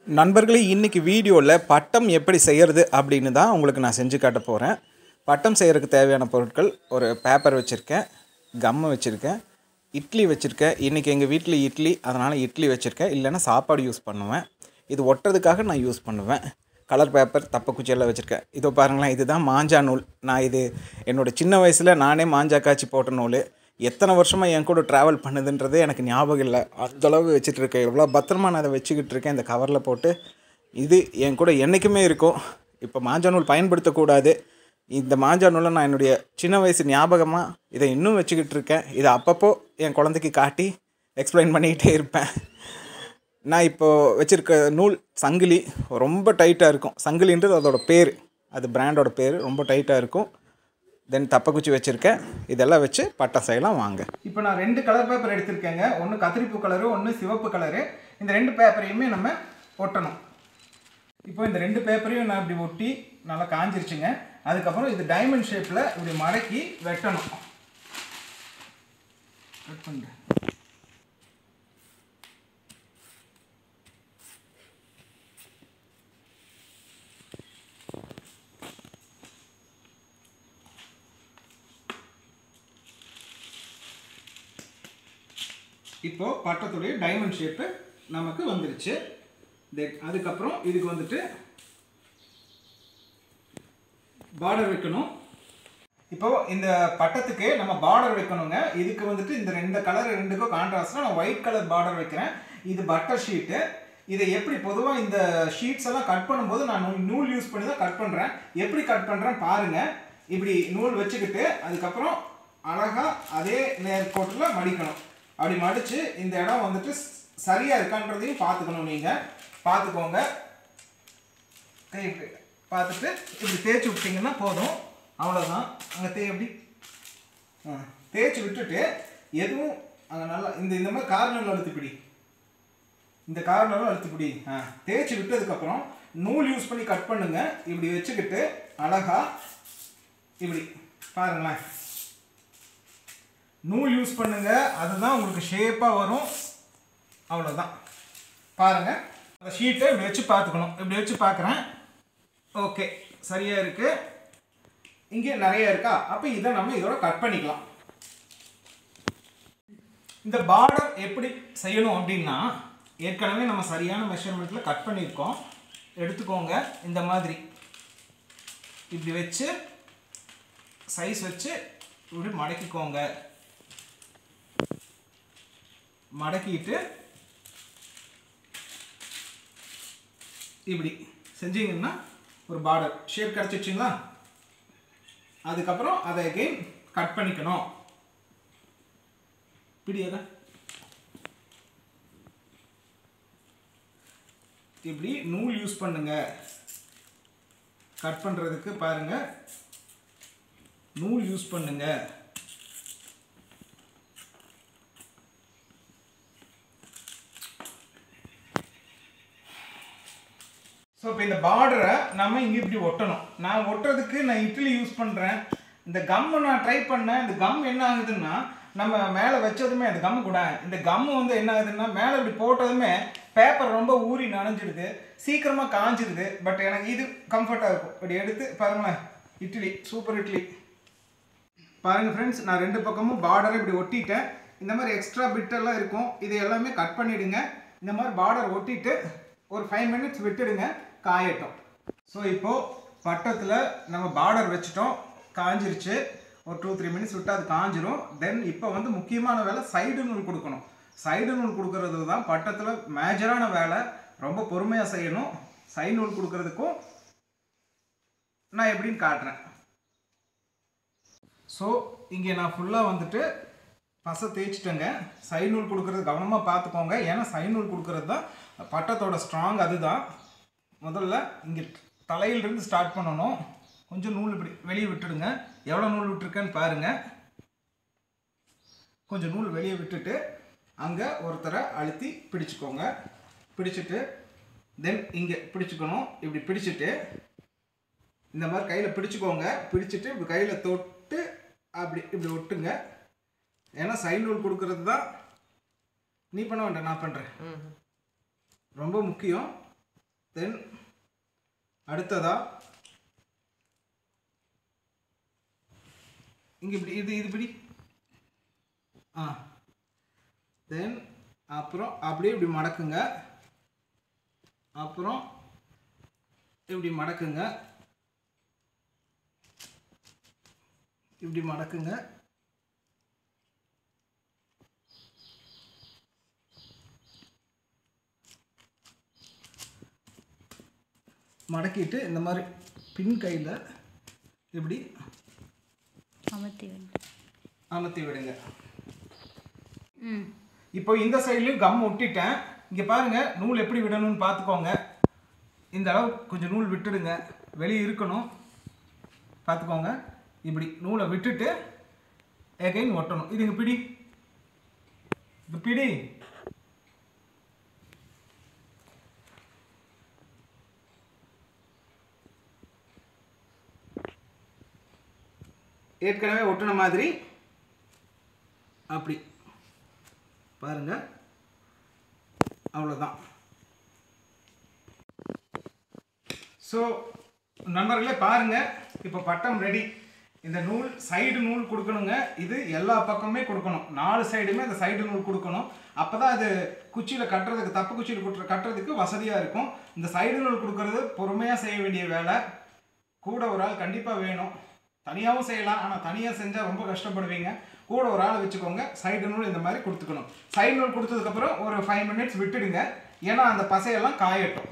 நண்பர்களே இன்றைக்கி வீடியோவில் பட்டம் எப்படி செய்கிறது அப்படின்னு தான் உங்களுக்கு நான் செஞ்சு காட்ட போகிறேன் பட்டம் செய்கிறதுக்கு தேவையான பொருட்கள் ஒரு பேப்பர் வச்சுருக்கேன் கம்மு வச்சுருக்கேன் இட்லி வச்சுருக்கேன் இன்றைக்கி எங்கள் வீட்டில் இட்லி அதனால் இட்லி வச்சுருக்கேன் இல்லைன்னா சாப்பாடு யூஸ் பண்ணுவேன் இது ஒட்டுறதுக்காக நான் யூஸ் பண்ணுவேன் கலர் பேப்பர் தப்பக்குச்சி எல்லாம் வச்சுருக்கேன் இதோ பாருங்களேன் இதுதான் மாஞ்சா நூல் நான் இது என்னோடய சின்ன வயசில் நானே மாஞ்சா காய்ச்சி போட்ட நூல் எத்தனை வருஷமாக என் கூட ட்ராவல் பண்ணுதுன்றது எனக்கு ஞாபகம் இல்லை அந்தளவு வச்சுட்டு இருக்கேன் எவ்வளோ பத்திரமா நான் அதை வச்சுக்கிட்டு இருக்கேன் இந்த கவரில் போட்டு இது என் கூட என்றைக்குமே இருக்கும் இப்போ மாஞ்சா நூல் பயன்படுத்தக்கூடாது இந்த மாஞ்சா நூலை நான் என்னுடைய சின்ன வயசு ஞாபகமாக இதை இன்னும் வச்சுக்கிட்டு இருக்கேன் இதை அப்பப்போ என் குழந்தைக்கு காட்டி எக்ஸ்பிளைன் பண்ணிக்கிட்டே இருப்பேன் நான் இப்போது வச்சுருக்க நூல் சங்கிலி ரொம்ப டைட்டாக இருக்கும் சங்கிலின்றது அதோட பேர் அது பிராண்டோட பேர் ரொம்ப டைட்டாக இருக்கும் தென் தப்பக்குச்சி வச்சுருக்கேன் இதெல்லாம் வச்சு பட்டம் செய்யலாம் வாங்க இப்போ நான் ரெண்டு கலர் பேப்பர் எடுத்திருக்கேங்க ஒன்று கத்திரிப்பூ கலரு ஒன்று சிவப்பு கலரு இந்த ரெண்டு பேப்பரையுமே நம்ம ஒட்டணும் இப்போ இந்த ரெண்டு பேப்பரையும் நான் இப்படி ஒட்டி நல்லா காஞ்சிருச்சுங்க அதுக்கப்புறம் இது டைமண்ட் ஷேப்பில் இப்படி மடக்கி வெட்டணும் கட் பண்ணுறேன் இப்போது பட்டத்துடைய டைமண்ட் ஷேப்பு நமக்கு வந்துருச்சு தென் அதுக்கப்புறம் இதுக்கு வந்துட்டு பார்டர் வைக்கணும் இப்போ இந்த பட்டத்துக்கு நம்ம பார்டர் வைக்கணுங்க இதுக்கு வந்துட்டு இந்த ரெண்டு கலர் ரெண்டுக்கும் கான்ட்ராஸ்டாக நான் ஒயிட் கலர் பார்டர் வைக்கிறேன் இது பட்டர் ஷீட்டு இதை எப்படி பொதுவாக இந்த ஷீட்ஸ் எல்லாம் கட் பண்ணும்போது நான் நூல் நூல் யூஸ் பண்ணி தான் கட் பண்ணுறேன் எப்படி கட் பண்ணுறேன் பாருங்கள் இப்படி நூல் வச்சுக்கிட்டு அதுக்கப்புறம் அழகாக அதே நேர்கோட்டில் மடிக்கணும் அப்படி மடித்து இந்த இடம் வந்துட்டு சரியாக இருக்கான்றதையும் பார்த்துக்கணும் நீங்கள் பார்த்துக்கோங்க கை இப்படி பார்த்துட்டு இப்படி தேய்ச்சி விட்டிங்கன்னா போதும் அவ்வளோதான் அங்கே தே எப்படி ஆ தேய்ச்சி விட்டுட்டு எதுவும் அங்கே நல்லா இந்த இந்த மாதிரி கார்னரில் அழுத்துப்பிடி இந்த கார்னரும் அழுத்துப்பிடி ஆ தேய்ச்சி விட்டதுக்கப்புறம் நூல் யூஸ் பண்ணி கட் பண்ணுங்க இப்படி வச்சுக்கிட்டு அழகா இப்படி பாருங்களேன் நூல் யூஸ் பண்ணுங்க அதுதான் உங்களுக்கு ஷேப்பாக வரும் அவ்வளோதான் பாருங்க அந்த ஷீட்டை இப்படி வச்சு பார்த்துக்கணும் இப்படி வச்சு பார்க்குறேன் ஓகே சரியாக இருக்குது இங்கே நிறைய இருக்கா அப்போ இதை நம்ம இதோட கட் பண்ணிக்கலாம் இந்த பார்டர் எப்படி செய்யணும் அப்படின்னா ஏற்கனவே நம்ம சரியான மெஷர்மெண்ட்டில் கட் பண்ணியிருக்கோம் எடுத்துக்கோங்க இந்த மாதிரி இப்படி வச்சு சைஸ் வச்சு இப்படி மடக்கிக்கோங்க மடக்கிட்டு இப்படி செஞ்சீங்கன்னா ஒரு பார்டர் ஷேப் கிடச்சிச்சிங்களா அதுக்கப்புறம் அதை அகெயின் கட் பண்ணிக்கணும் பிடியத இப்படி நூல் யூஸ் பண்ணுங்க கட் பண்ணுறதுக்கு பாருங்க நூல் யூஸ் பண்ணுங்க ஸோ இப்போ இந்த பார்டரை நம்ம இங்கே இப்படி ஒட்டணும் நான் ஒட்டுறதுக்கு நான் இட்லி யூஸ் பண்ணுறேன் இந்த கம்மு நான் ட்ரை பண்ணேன் இந்த கம் என்ன ஆகுதுன்னா நம்ம மேலே வச்சதுமே அந்த கம் கூட இந்த கம்மு வந்து என்ன ஆகுதுன்னா மேலே இப்படி போட்டதுமே பேப்பர் ரொம்ப ஊறி நனைஞ்சிடுது சீக்கிரமாக காஞ்சிடுது பட் எனக்கு இது கம்ஃபர்ட்டாக இருக்கும் இப்படி எடுத்து பாருங்களேன் இட்லி சூப்பர் இட்லி பாருங்கள் ஃப்ரெண்ட்ஸ் நான் ரெண்டு பக்கமும் பார்டரை இப்படி ஒட்டிட்டேன் இந்த மாதிரி எக்ஸ்ட்ரா பிட்டெல்லாம் இருக்கும் இது எல்லாமே கட் பண்ணிவிடுங்க இந்த மாதிரி பார்டர் ஒட்டிட்டு ஒரு ஃபைவ் மினிட்ஸ் விட்டுடுங்க காயட்டும் ஸோ இப்போது பட்டத்தில் நம்ம பார்டர் வச்சுட்டோம் காஞ்சிருச்சு ஒரு டூ த்ரீ மினிட்ஸ் விட்டு அது காஞ்சிரும் தென் இப்போ வந்து முக்கியமான வேலை சைடு நூல் கொடுக்கணும் சைடு நூல் கொடுக்கறது தான் பட்டத்தில் மேஜரான வேலை ரொம்ப பொறுமையாக செய்யணும் சைடு நூல் கொடுக்கறதுக்கும் நான் எப்படின்னு காட்டுறேன் ஸோ இங்கே நான் ஃபுல்லாக வந்துட்டு பசை தேய்ச்சிட்டேங்க சைடு நூல் கொடுக்குறது கவனமாக பார்த்துக்கோங்க ஏன்னா சைடு நூல் கொடுக்குறது தான் பட்டத்தோட ஸ்ட்ராங் அதுதான் முதல்ல இங்கே தலையிலிருந்து ஸ்டார்ட் பண்ணணும் கொஞ்சம் நூல் இப்படி வெளியே விட்டுடுங்க எவ்வளோ நூல் விட்டுருக்கேன்னு பாருங்கள் கொஞ்சம் நூல் வெளியே விட்டுட்டு அங்கே ஒருத்தரை அழுத்தி பிடிச்சிக்கோங்க பிடிச்சிட்டு தென் இங்கே பிடிச்சிக்கணும் இப்படி பிடிச்சிட்டு இந்த மாதிரி கையில் பிடிச்சிக்கோங்க பிடிச்சிட்டு இப்படி கையில் தொட்டு அப்படி இப்படி ஒட்டுங்க ஏன்னா சைடு நூல் கொடுக்கறது தான் நீ பண்ண வேண்டாம் நான் பண்ணுறேன் ரொம்ப முக்கியம் தென் அடுத்ததா இங்கே இப்படி இது இது இப்படி ஆ தென் அப்புறம் அப்படியே இப்படி மடக்குங்க அப்புறம் இப்படி மடக்குங்க இப்படி மடக்குங்க மடக்கிட்டு இந்த மாதிரி பின் கையில் இப்படி அமர்த்தி விடு அமர்த்தி விடுங்க ம் இப்போ இந்த சைட்லேயும் கம் ஒட்டிட்டேன் இங்கே பாருங்க நூல் எப்படி விடணும்னு பார்த்துக்கோங்க இந்த அளவு கொஞ்சம் நூல் விட்டுடுங்க வெளியே இருக்கணும் பார்த்துக்கோங்க இப்படி நூலை விட்டுட்டு எகைன் ஒட்டணும் இதுங்க பிடி இது பிடி ஏற்கனவே ஒட்டின மாதிரி அப்படி பாருங்க அவ்வளோதான் ஸோ நண்பர்களே பாருங்க இப்போ பட்டம் ரெடி இந்த நூல் சைடு நூல் கொடுக்கணுங்க இது எல்லா பக்கமுமே கொடுக்கணும் நாலு சைடுமே அந்த சைடு நூல் கொடுக்கணும் அப்போ தான் அது குச்சியில் கட்டுறதுக்கு தப்பு குச்சியில் குட்டுற கட்டுறதுக்கு வசதியாக இருக்கும் இந்த சைடு நூல் கொடுக்கறது பொறுமையாக செய்ய வேண்டிய வேலை கூட ஒரு ஆள் கண்டிப்பாக வேணும் தனியாகவும் செய்யலாம் ஆனால் தனியாக செஞ்சால் ரொம்ப கஷ்டப்படுவீங்க கூட ஒரு ஆளை வச்சுக்கோங்க சைடு நூல் இந்த மாதிரி கொடுத்துக்கணும் சைடு நூல் கொடுத்ததுக்கப்புறம் ஒரு ஃபைவ் மினிட்ஸ் விட்டுடுங்க ஏன்னா அந்த பசையெல்லாம் காயட்டும்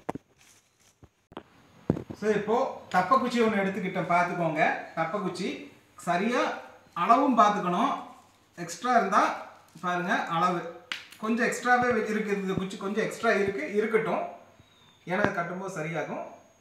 ஸோ இப்போது தப்பக்குச்சி ஒன்று எடுத்துக்கிட்டேன் பார்த்துக்கோங்க தப்பக்குச்சி சரியாக அளவும் பார்த்துக்கணும் எக்ஸ்ட்ரா இருந்தால் பாருங்கள் அளவு கொஞ்சம் எக்ஸ்ட்ராவே இருக்குது இந்த குச்சி கொஞ்சம் எக்ஸ்ட்ரா இருக்குது இருக்கட்டும் ஏன்னா அது கட்டும்போது சரியாகும்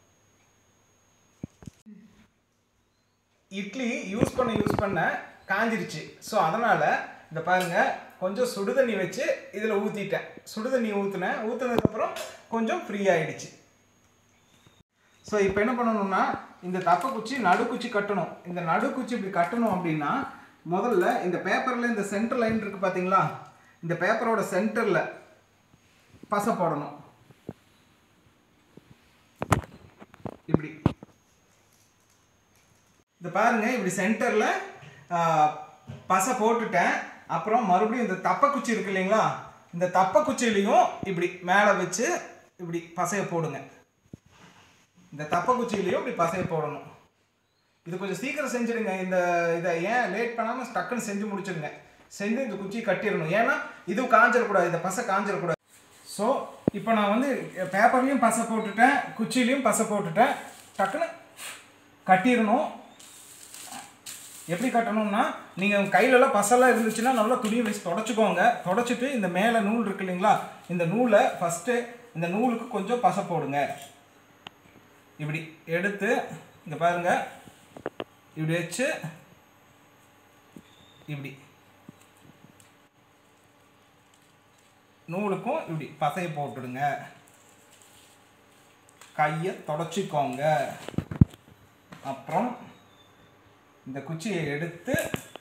இட்லி யூஸ் பண்ண யூஸ் பண்ண காஞ்சிருச்சு ஸோ அதனால் இந்த பாருங்க கொஞ்சம் சுடுதண்ணி வச்சு இதில் ஊற்றிட்டேன் சுடுதண்ணி ஊற்றினேன் ஊற்றுனதுக்கப்புறம் கொஞ்சம் ஃப்ரீ ஆயிடுச்சு ஸோ இப்போ என்ன பண்ணணும்னா இந்த தப்பக்குச்சி நடுக்குச்சி கட்டணும் இந்த நடுக்குச்சி இப்படி கட்டணும் அப்படின்னா முதல்ல இந்த பேப்பரில் இந்த சென்டர் லைன் இருக்குது பார்த்தீங்களா இந்த பேப்பரோட சென்டரில் பசை போடணும் இப்படி இந்த பாருங்க இப்படி சென்டரில் பசை போட்டுட்டேன் அப்புறம் மறுபடியும் இந்த தப்பக்குச்சி இருக்கு இல்லைங்களா இந்த தப்பக்குச்சிலையும் இப்படி மேலே வச்சு இப்படி பசையை போடுங்க இந்த தப்பக்குச்சியிலையும் இப்படி பசையை போடணும் இது கொஞ்சம் சீக்கிரம் செஞ்சிடுங்க இந்த இதை ஏன் லேட் பண்ணாமல் டக்குன்னு செஞ்சு முடிச்சிடுங்க செஞ்சு இந்த குச்சியை கட்டிடணும் ஏன்னா இது காஞ்சிடக்கூடாது இந்த பசை காஞ்சிடக்கூடாது ஸோ இப்போ நான் வந்து பேப்பர்லேயும் பசை போட்டுட்டேன் குச்சியிலையும் பசை போட்டுட்டேன் டக்குன்னு கட்டிடணும் எப்படி கட்டணும்னா நீங்கள் கையிலலாம் பசெல்லாம் இருந்துச்சுன்னா நல்லா துணியை வச்சு தொடச்சிக்கோங்க தொடச்சிட்டு இந்த மேலே நூல் இருக்கு இல்லைங்களா இந்த நூலை ஃபஸ்ட்டு இந்த நூலுக்கு கொஞ்சம் பசை போடுங்க இப்படி எடுத்து இங்கே பாருங்க இப்படி வச்சு இப்படி நூலுக்கும் இப்படி பசையை போட்டுடுங்க கையை தொடச்சிக்கோங்க அப்புறம் இந்த குச்சியை எடுத்து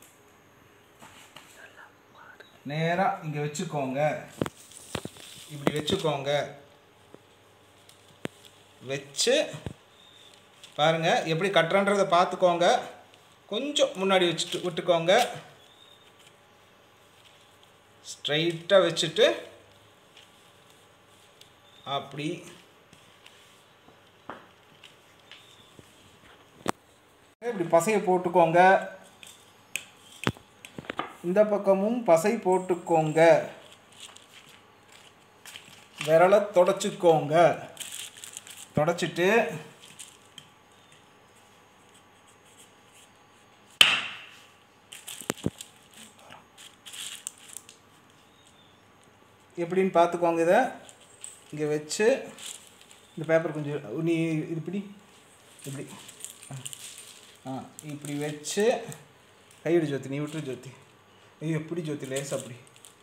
நேராக இங்கே வச்சுக்கோங்க இப்படி வச்சுக்கோங்க வச்சு பாருங்க எப்படி கட்டுறன்றதை பார்த்துக்கோங்க கொஞ்சம் முன்னாடி வச்சுட்டு விட்டுக்கோங்க ஸ்ட்ரைட்டாக வச்சுட்டு அப்படி இப்படி பசையை போட்டுக்கோங்க இந்த பக்கமும் பசை போட்டுக்கோங்க விரலை தொடச்சிக்கோங்க தொடச்சிட்டு எப்படின்னு பார்த்துக்கோங்க இதை இங்கே வச்சு இந்த பேப்பர் கொஞ்சம் நீ இது இப்படி இப்படி ஆ இப்படி வச்சு கையெடு ஜோதி நீ விட்டுரு ஜோதி ஐயோ எப்படி ஜோதி லேஸ் அப்படி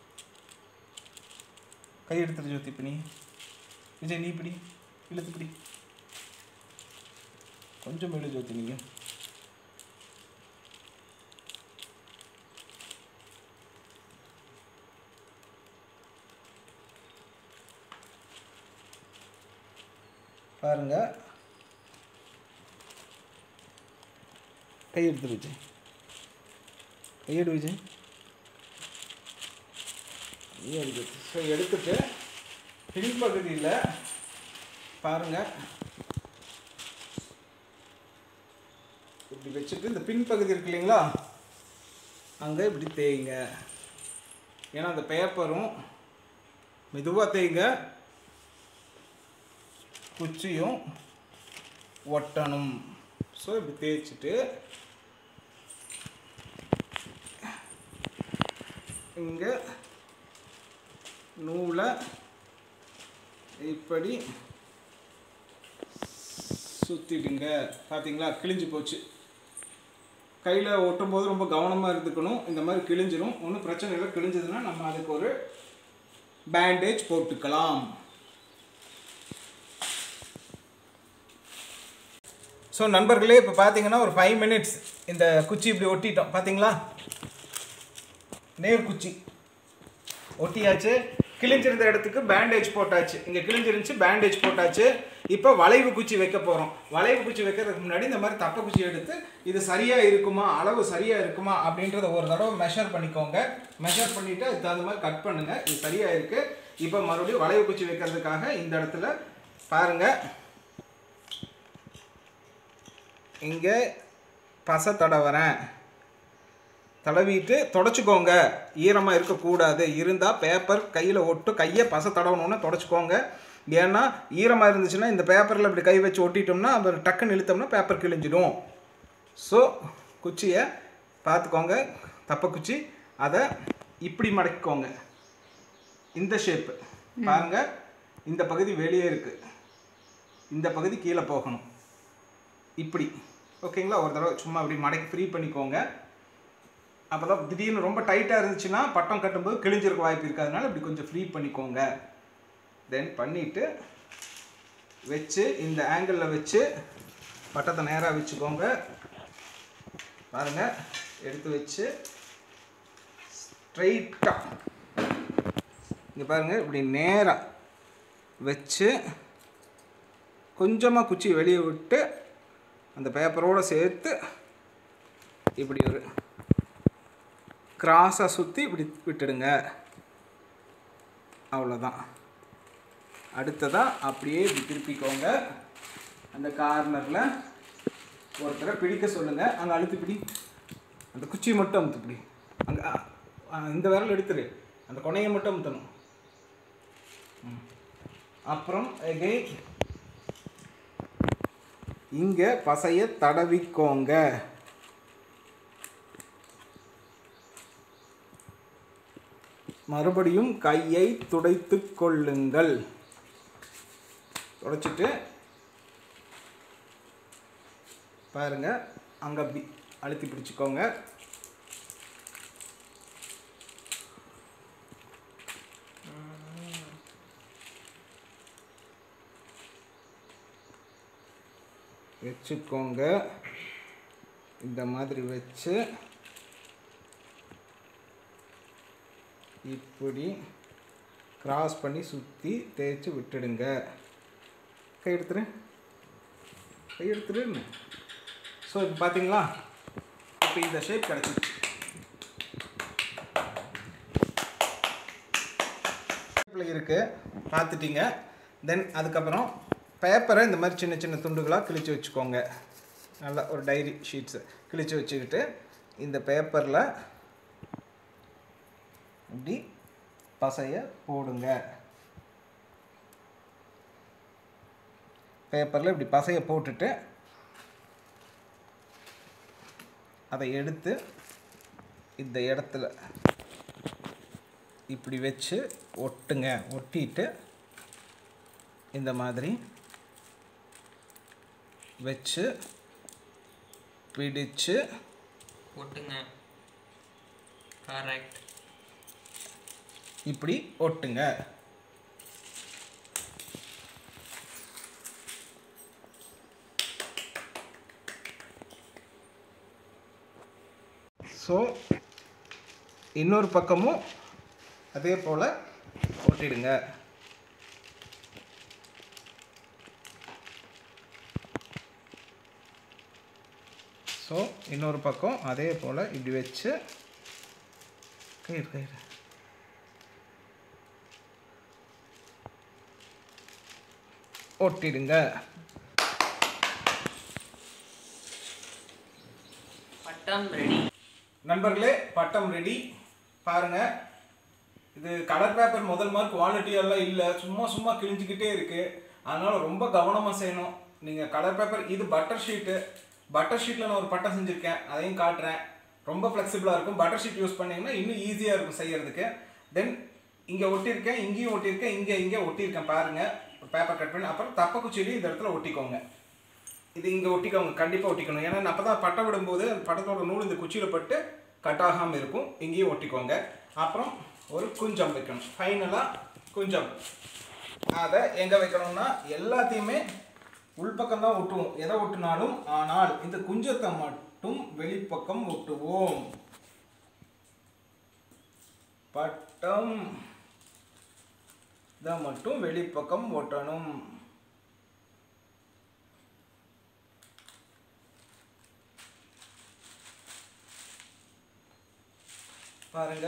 கை எடுத்துரு ஜோதி இப்போ நீ விஜய் நீ இப்படி இழுத்து இப்படி கொஞ்சம் இழு ஜோதி நீங்கள் பாருங்க கை எடுத்துரு விஜய் கையெடு விஜய் கை எடுத்து ஸோ எடுத்துட்டு பின்பகுதியில் பாருங்கள் இப்படி வச்சுட்டு இந்த பின்பகுதி இருக்கு இல்லைங்களா அங்கே இப்படி தேய்ங்க ஏன்னா அந்த பேப்பரும் மெதுவாக தேய்ங்க குச்சியும் ஒட்டணும் ஸோ இப்படி தேய்ச்சிட்டு இங்கே நூலை இப்படி சுற்றிடுங்க பார்த்தீங்களா கிழிஞ்சு போச்சு கையில் ஒட்டும்போது ரொம்ப கவனமாக இருந்துக்கணும் இந்த மாதிரி கிழிஞ்சிரும் ஒன்றும் பிரச்சனை இல்லை கிழிஞ்சதுன்னா நம்ம அதுக்கு ஒரு பேண்டேஜ் போட்டுக்கலாம் ஸோ நண்பர்களே இப்போ பார்த்தீங்கன்னா ஒரு ஃபைவ் மினிட்ஸ் இந்த குச்சி இப்படி ஒட்டிட்டோம் பார்த்தீங்களா நேர் குச்சி ஒட்டியாச்சு கிழிஞ்சிருந்த இடத்துக்கு பேண்டேஜ் போட்டாச்சு இங்கே கிழிஞ்சிருந்துச்சு பேண்டேஜ் போட்டாச்சு இப்போ வளைவு குச்சி வைக்க போகிறோம் வளைவு குச்சி வைக்கிறதுக்கு முன்னாடி இந்த மாதிரி தப்பை குச்சி எடுத்து இது சரியாக இருக்குமா அளவு சரியாக இருக்குமா அப்படின்றத ஒரு தடவை மெஷர் பண்ணிக்கோங்க மெஷர் பண்ணிவிட்டு அதுக்கு தகுந்த மாதிரி கட் பண்ணுங்கள் இது சரியாக இருக்குது இப்போ மறுபடியும் வளைவு குச்சி வைக்கிறதுக்காக இந்த இடத்துல பாருங்கள் இங்கே பசை தடவுறேன் தடவிட்டு தொடச்சிக்கோங்க ஈரமாக இருக்கக்கூடாது இருந்தால் பேப்பர் கையில் ஒட்டு கையை பசை தடவணுன்னு தொடச்சிக்கோங்க ஏன்னா ஈரமாக இருந்துச்சுன்னா இந்த பேப்பரில் இப்படி கை வச்சு ஒட்டிட்டோம்னா அப்புறம் டக்குன்னு இழுத்தோம்னா பேப்பர் கிழிஞ்சிடும் ஸோ குச்சியை பார்த்துக்கோங்க தப்ப குச்சி அதை இப்படி மடக்கிக்கோங்க இந்த ஷேப்பு பாருங்கள் இந்த பகுதி வெளியே இருக்குது இந்த பகுதி கீழே போகணும் இப்படி ஓகேங்களா ஒரு தடவை சும்மா அப்படி மடக்கி ஃப்ரீ பண்ணிக்கோங்க அப்போ தான் திடீர்னு ரொம்ப டைட்டாக இருந்துச்சுன்னா பட்டம் கட்டும்போது கிழிஞ்சிருக்க வாய்ப்பு இருக்கிறதுனால இப்படி கொஞ்சம் ஃப்ரீ பண்ணிக்கோங்க தென் பண்ணிவிட்டு வச்சு இந்த ஆங்கிளில் வச்சு பட்டத்தை நேராக வச்சுக்கோங்க பாருங்கள் எடுத்து வச்சு ஸ்ட்ரைட்டாக இங்கே பாருங்கள் இப்படி நேராக வச்சு கொஞ்சமாக குச்சி வெளியே விட்டு அந்த பேப்பரோடு சேர்த்து இப்படி ஒரு கிராஸாக சுற்றி இப்படி விட்டுடுங்க அவ்வளோதான் அடுத்ததாக அப்படியே இப்படி திருப்பிக்கோங்க அந்த கார்னரில் ஒருத்தரை பிடிக்க சொல்லுங்கள் அங்கே அழுத்து பிடி அந்த குச்சியை மட்டும் அமுத்து பிடி அங்கே இந்த விரல் எடுத்துரு அந்த கொனையை மட்டும் அமுத்தணும் ம். அப்புறம் again இங்கே பசையை தடவிக்கோங்க மறுபடியும் கையை துடைத்து கொள்ளுங்கள் துடைச்சிட்டு பாருங்க அங்கே அப்படி அழுத்தி பிடிச்சிக்கோங்க வச்சுக்கோங்க இந்த மாதிரி வச்சு இப்படி கிராஸ் பண்ணி சுற்றி தேய்ச்சி விட்டுடுங்க கை எடுத்துரு கை எடுத்துருன்னு ஸோ இப்போ பார்த்தீங்களா இப்போ இந்த ஷேப் கிடச்சிருச்சு ஷேப்பில் இருக்குது பார்த்துட்டீங்க தென் அதுக்கப்புறம் பேப்பரை இந்த மாதிரி சின்ன சின்ன துண்டுகளாக கிழிச்சு வச்சுக்கோங்க நல்லா ஒரு டைரி ஷீட்ஸு கிழிச்சு வச்சுக்கிட்டு இந்த பேப்பரில் இப்படி பசையை போடுங்க பேப்பரில் இப்படி பசையை போட்டுட்டு அதை எடுத்து இந்த இடத்துல இப்படி வச்சு ஒட்டுங்க ஒட்டிட்டு இந்த மாதிரி வச்சு பிடிச்சு ஒட்டுங்க கரெக்ட் இப்படி ஒட்டுங்க ஸோ இன்னொரு பக்கமும் அதே போல் ஒட்டிடுங்க ஸோ இன்னொரு பக்கம் அதே போல் இப்படி வச்சு கயிறு கயிறு ஒட்டிடுங்க பட்டம் ரெடி நண்பர்களே பட்டம் ரெடி பாருங்க இது கலர் பேப்பர் முதல் மாதிரி குவாலிட்டி எல்லாம் இல்லை சும்மா சும்மா கிழிஞ்சிக்கிட்டே இருக்கு அதனால ரொம்ப கவனமாக செய்யணும் நீங்கள் கலர் பேப்பர் இது பட்டர் ஷீட்டு பட்டர் ஷீட்டில் நான் ஒரு பட்டம் செஞ்சுருக்கேன் அதையும் காட்டுறேன் ரொம்ப ஃப்ளெக்சிபிளாக இருக்கும் பட்டர் ஷீட் யூஸ் பண்ணீங்கன்னா இன்னும் ஈஸியாக இருக்கும் செய்யறதுக்கு தென் இங்கே ஒட்டியிருக்கேன் இங்கேயும் ஒட்டியிருக்கேன் இங்கே இங்கே ஒட்டியிருக்கேன் பாருங்கள் பேப்பர் கட் பண்ணி அப்புறம் தப்ப குச்சிலையும் இந்த இடத்துல ஒட்டிக்கோங்க இது இங்கே ஒட்டிக்கோங்க கண்டிப்பாக ஒட்டிக்கணும் ஏன்னா அப்போ தான் பட்டம் விடும்போது அந்த பட்டத்தோட நூல் இந்த குச்சியில் பட்டு கட் ஆகாமல் இருக்கும் இங்கேயும் ஒட்டிக்கோங்க அப்புறம் ஒரு குஞ்சம் வைக்கணும் ஃபைனலாக குஞ்சம் அதை எங்கே வைக்கணும்னா எல்லாத்தையுமே உள்பக்கம் தான் ஒட்டுவோம் எதை ஒட்டினாலும் ஆனால் இந்த குஞ்சத்தை மட்டும் வெளிப்பக்கம் ஒட்டுவோம் பட்டம் இதை மட்டும் வெளிப்பக்கம் ஒட்டணும் பாருங்க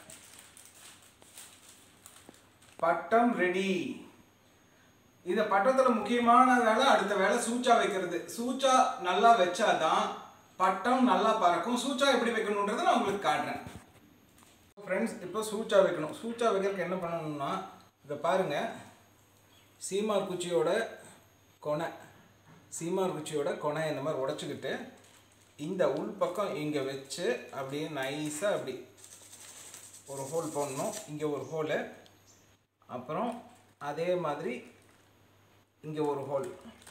பட்டம் ரெடி இந்த பட்டத்தில் முக்கியமான வேலை அடுத்த வேலை சூச்சா வைக்கிறது சூச்சா நல்லா வச்சாதான் பட்டம் நல்லா பறக்கும் சூச்சா எப்படி வைக்கணுன்றதை நான் உங்களுக்கு காட்டுறேன் ஃப்ரெண்ட்ஸ் இப்போ சூச்சா வைக்கணும் சூச்சா வைக்கிறதுக்கு என்ன பண்ணணும்னா இதை பாருங்க சீமார் குச்சியோட கொனை சீமார் குச்சியோட கொனை இந்த மாதிரி உடச்சிக்கிட்டு இந்த உள் பக்கம் இங்கே வச்சு அப்படியே நைஸாக அப்படி ஒரு ஹோல் போடணும் இங்கே ஒரு ஹோலு அப்புறம் அதே மாதிரி இங்கே ஒரு ஹோல்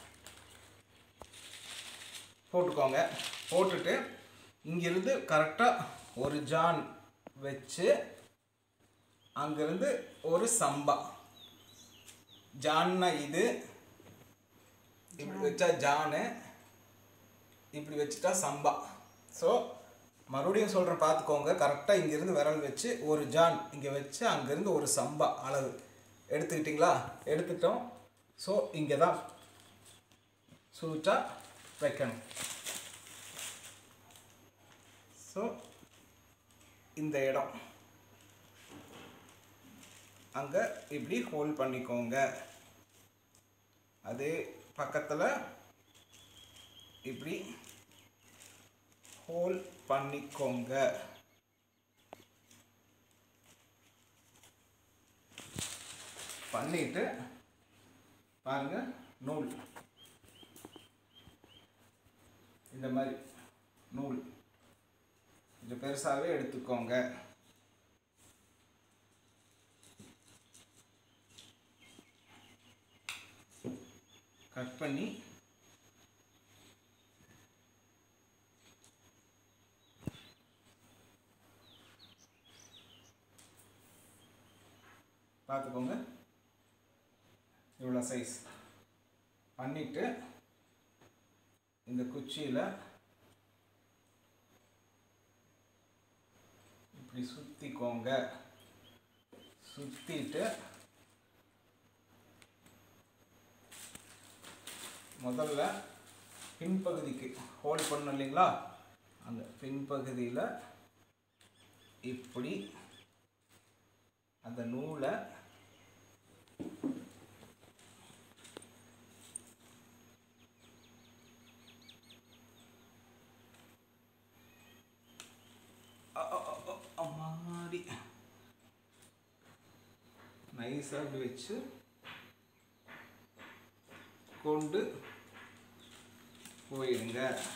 போட்டுக்கோங்க போட்டுட்டு இங்கிருந்து கரெக்டாக ஒரு ஜான் வச்சு அங்கேருந்து ஒரு சம்பா ஜான்னா இது இப்படி வச்சா ஜானு இப்படி வச்சுட்டா சம்பா ஸோ மறுபடியும் சொல்கிறேன் பார்த்துக்கோங்க கரெக்டாக இங்கேருந்து விரல் வச்சு ஒரு ஜான் இங்கே வச்சு அங்கேருந்து ஒரு சம்பா அளவு எடுத்துக்கிட்டிங்களா எடுத்துட்டோம் ஸோ இங்கே தான் சூச்சா வைக்கணும் ஸோ இந்த இடம் அங்கே இப்படி ஹோல்ட் பண்ணிக்கோங்க அதே பக்கத்தில் இப்படி ஹோல் பண்ணிக்கோங்க பண்ணிட்டு பாருங்க நூல் இந்த மாதிரி நூல் கொஞ்சம் பெருசாகவே எடுத்துக்கோங்க கட் பண்ணி பார்த்துக்கோங்க இவ்வளோ சைஸ் பண்ணிட்டு இந்த குச்சியில் இப்படி சுற்றிக்கோங்க சுற்றிட்டு முதல்ல பின்பகுதிக்கு ஹோல்ட் பண்ணணும் இல்லைங்களா அந்த பின்பகுதியில் இப்படி அந்த நூலை அ- அ- அ- அ- அம்மாடி நைஸாக இப்படி வச்சு கொண்டு போயிடுங்க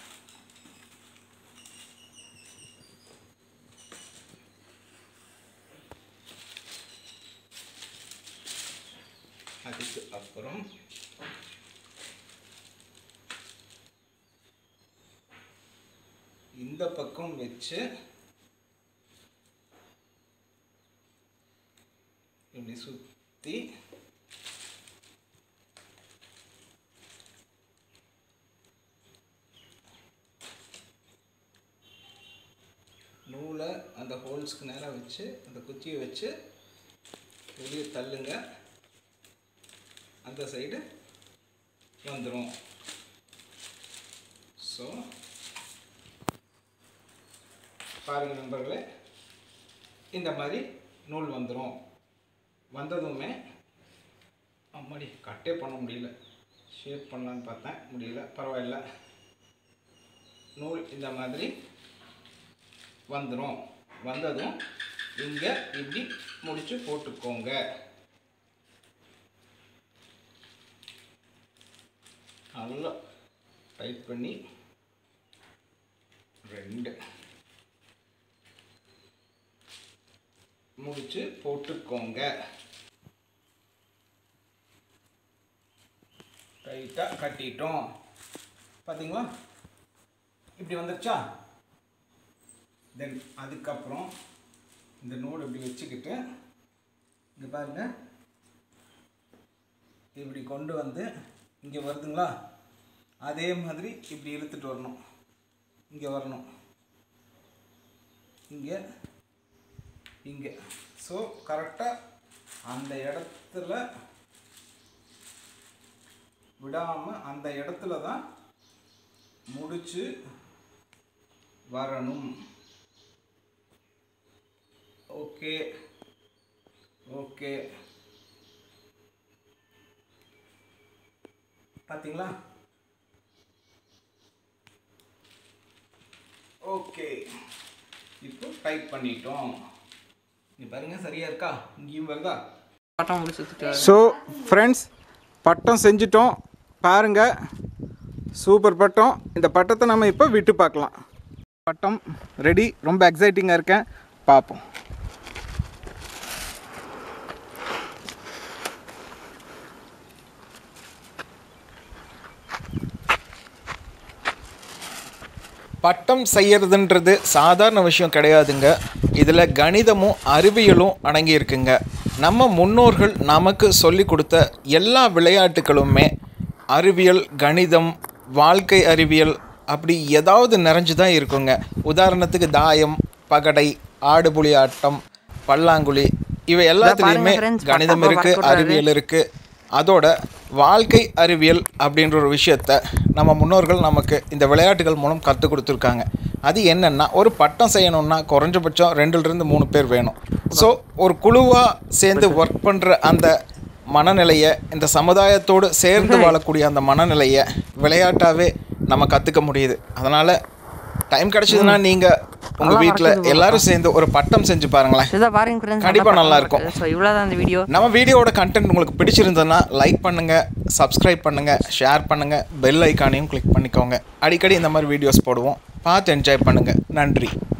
அதுக்கு அப்புறம் இந்த பக்கம் வச்சு இப்படி சுற்றி நூலை அந்த ஹோல்ஸ்க்கு நேராக வச்சு அந்த குச்சியை வச்சு வெளியே தள்ளுங்க அந்த சைடு வந்துடும் ஸோ பாருங்கள் நண்பர்களே இந்த மாதிரி நூல் வந்துடும் வந்ததுமே அம்மாடி கட்டே பண்ண முடியல ஷேப் பண்ணலான்னு பார்த்தேன் முடியல பரவாயில்ல நூல் இந்த மாதிரி வந்துடும் வந்ததும் இங்கே இப்படி முடிச்சு போட்டுக்கோங்க நல்லா டைட் பண்ணி ரெண்டு முடிச்சு போட்டுக்கோங்க டைட்டாக கட்டிட்டோம் பார்த்தீங்களா இப்படி வந்துருச்சா தென் அதுக்கப்புறம் இந்த நூல் இப்படி வச்சுக்கிட்டு இங்கே பாருங்க இப்படி கொண்டு வந்து இங்கே வருதுங்களா அதே மாதிரி இப்படி இழுத்துட்டு வரணும் இங்கே வரணும் இங்கே இங்கே ஸோ கரெக்டாக அந்த இடத்துல விடாமல் அந்த இடத்துல தான் முடிச்சு வரணும் ஓகே ஓகே பார்த்தீங்களா ஓகே இப்போ டைப் பண்ணிட்டோம் இங்கே பாருங்க சரியா இருக்கா இங்கேயும் வருதா பட்டம் முடிச்சு ஸோ ஃப்ரெண்ட்ஸ் பட்டம் செஞ்சிட்டோம் பாருங்க சூப்பர் பட்டம் இந்த பட்டத்தை நம்ம இப்போ விட்டு பார்க்கலாம் பட்டம் ரெடி ரொம்ப எக்ஸைட்டிங்காக இருக்கேன் பார்ப்போம் பட்டம் செய்யறதுன்றது சாதாரண விஷயம் கிடையாதுங்க இதில் கணிதமும் அறிவியலும் அடங்கி இருக்குங்க நம்ம முன்னோர்கள் நமக்கு சொல்லி கொடுத்த எல்லா விளையாட்டுகளுமே அறிவியல் கணிதம் வாழ்க்கை அறிவியல் அப்படி ஏதாவது நிறைஞ்சு தான் இருக்குங்க உதாரணத்துக்கு தாயம் பகடை ஆடுபுலி ஆட்டம் பல்லாங்குழி இவை எல்லாத்துலேயுமே friends, கணிதம் பட்டாப்பா இருக்குது பறக்க அறிவியல் இருக்குது அதோட வாழ்க்கை அறிவியல் அப்படின்ற ஒரு விஷயத்த நம்ம முன்னோர்கள் நமக்கு இந்த விளையாட்டுகள் மூலம் கற்றுக் கொடுத்துருக்காங்க அது என்னென்னா ஒரு பட்டம் செய்யணும்னா குறைஞ்சபட்சம் ரெண்டுலேருந்து மூணு பேர் வேணும் ஸோ ஒரு குழுவாக சேர்ந்து ஒர்க் பண்ணுற அந்த மனநிலையை இந்த சமுதாயத்தோடு சேர்ந்து வாழக்கூடிய அந்த மனநிலையை விளையாட்டாகவே நம்ம கற்றுக்க முடியுது அதனால் டைம் கிடைச்சதுன்னா நீங்கள் உங்கள் வீட்டில் எல்லாரும் சேர்ந்து ஒரு பட்டம் செஞ்சு பாருங்களேன் இதை பாருங்க ஃப்ரெண்ட்ஸ் கண்டிப்பா நல்லா இருக்கும். ஸோ இவ்வளோதான் அந்த வீடியோ நம்ம வீடியோவோட கண்டென்ட் உங்களுக்கு பிடிச்சிருந்ததுன்னா லைக் பண்ணுங்கள் சப்ஸ்கிரைப் பண்ணுங்கள் ஷேர் பண்ணுங்கள் பெல் ஐக்கானையும் கிளிக் பண்ணிக்கோங்க அடிக்கடி இந்த மாதிரி வீடியோஸ் போடுவோம் பார்த்து என்ஜாய் பண்ணுங்கள் நன்றி